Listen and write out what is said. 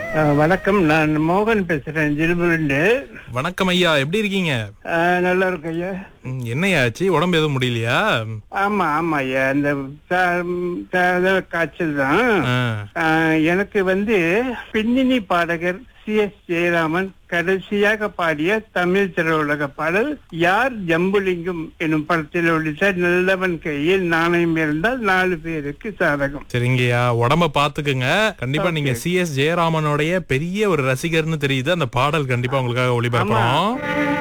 அஹ், வணக்கம் நான் மோகன் பேசுறேன் ஜில்புண்டு வணக்கம் ஐயா எப்படி இருக்கீங்க நல்லா இருக்கு ஐயா ம், என்னய்யா ஆச்சு உடம்பு எதுவும் முடியலையா ஆமா ஆமா ஐயா இந்த ச- ச- காய்ச்சல் தான் ஆ, அஹ், எனக்கு வந்து பின்னணி பாடகர் சி எஸ் ஜெயராமன் கடைசியாக பாடிய தமிழ் திரையுலக பாடல் யார் ஜம்புலிங்கம் எனும் படத்தில் உள்ளிட்ட நல்லவன் கையில் நாணயம் இருந்தால் நாலு பேருக்கு சாதகம் சரிங்கய்யா உடம்ப பாத்துக்குங்க கண்டிப்பா நீங்க சி எஸ் ஜெயராமனுடைய பெரிய ஒரு ரசிகர்னு தெரியுது அந்த பாடல் கண்டிப்பா உங்களுக்காக ஒளிபரப்புறோம்